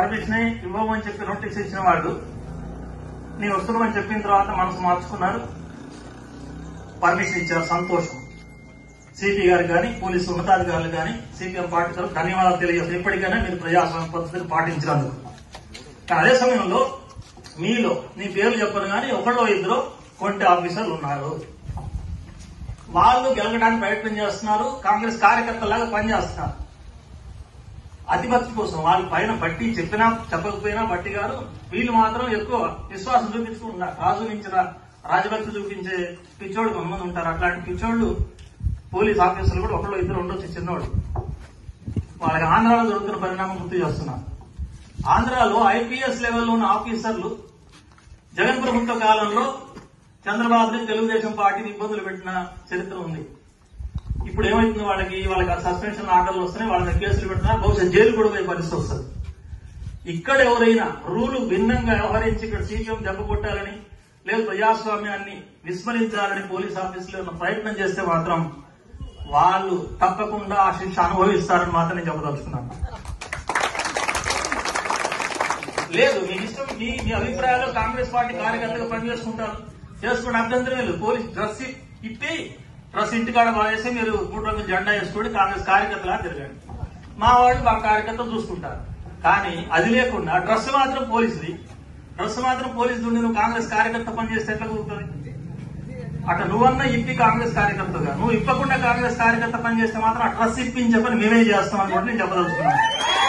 permission ఇవ్వమని చెప్పి notice ఇచ్చిన వాళ్ళు నేను వస్తున్నామని చెప్పిన తర్వాత మనసు మార్చుకున్నారు పర్మిషన్ ఇచ్చారు సంతోషం సిపి గారికి కానీ పోలీసు ఉన్నతాధికారులు కానీ సిపిఎం పార్టీ తరఫు ధన్యవాదాలు తెలియజేస్తారు ఎప్పటికైనా మీరు ప్రజాస్వామ్య పద్ధతిని పాటించినందుకు కానీ అదే సమయంలో మీలో నీ పేర్లు చెప్పను కానీ ఒకళ్ళో ఇద్దరు కొంటి ఆఫీసర్లు ఉన్నారు వాళ్ళు గెలగడానికి ప్రయత్నం చేస్తున్నారు కాంగ్రెస్ కార్యకర్తలాగా పనిచేస్తున్నారు అతిభక్తి కోసం వాళ్ళ పైన బట్టి చెప్పినా చెప్పకపోయినా బట్టి గారు వీళ్ళు మాత్రం ఎక్కువ విశ్వాసం చూపించుకుంటున్నారు రాజు మించిన రాజభక్తి చూపించే పిచ్చోడు కొంతమంది ఉంటారు అట్లాంటి పిచ్చోళ్ళు పోలీస్ ఆఫీసర్లు కూడా ఒకళ్ళు ఇద్దరు ఉండొచ్చు చిన్నోడు వాళ్ళకి ఆంధ్రాలో జరుగుతున్న పరిణామం గుర్తు చేస్తున్నారు ఆంధ్రాలో ఐపీఎస్ లెవెల్లో ఉన్న ఆఫీసర్లు జగన్ ప్రభుత్వ కాలంలో చంద్రబాబు తెలుగుదేశం పార్టీని ఇబ్బందులు పెట్టిన చరిత్ర ఉంది ఇప్పుడు ఏమైతుంది వాళ్ళకి వాళ్ళకి సస్పెన్షన్ ఆర్డర్లు వస్తున్నాయి వాళ్ళ మీద కేసులు పెట్టినా బహుశా జైలు కూడా పోయే పరిస్థితి వస్తుంది ఇక్కడ ఎవరైనా రూలు భిన్నంగా వ్యవహరించి ఇక్కడ సీపీఎం దెబ్బ కొట్టాలని లేదు ప్రజాస్వామ్యాన్ని విస్మరించాలని పోలీస్ ఆఫీసులో ఉన్న ప్రయత్నం చేస్తే మాత్రం వాళ్ళు తప్పకుండా ఆ శిక్ష అనుభవిస్తారని మాత్రం నేను చెప్పదలుచుకున్నాను లేదు మీ ఇష్టం మీ మీ అభిప్రాయాలు కాంగ్రెస్ పార్టీ కార్యకర్తగా పనిచేసుకుంటారు చేసుకుని అభ్యంతరం లేదు పోలీస్ డ్రెస్ ఇప్పి డ్రెస్ ఇంటికాడ బాగేసి మీరు మూడు రంగుల జెండా వేసుకొని కాంగ్రెస్ కార్యకర్తలా తిరగండి మా వాళ్ళు మా కార్యకర్తలు చూసుకుంటారు కానీ అది లేకుండా డ్రెస్ మాత్రం పోలీసుది డ్రెస్ మాత్రం పోలీసు నుండి నువ్వు కాంగ్రెస్ కార్యకర్త పనిచేస్తే ఎట్లా కుదురుతుంది అట్లా నువ్వన్నా ఇప్పి కాంగ్రెస్ కార్యకర్తగా నువ్వు ఇప్పకుండా కాంగ్రెస్ కార్యకర్త పనిచేస్తే మాత్రం ఆ డ్రెస్ ఇప్పించే పని మేమే చేస్తాం అని కూడా నేను చెప్పదలుచుకున్నాను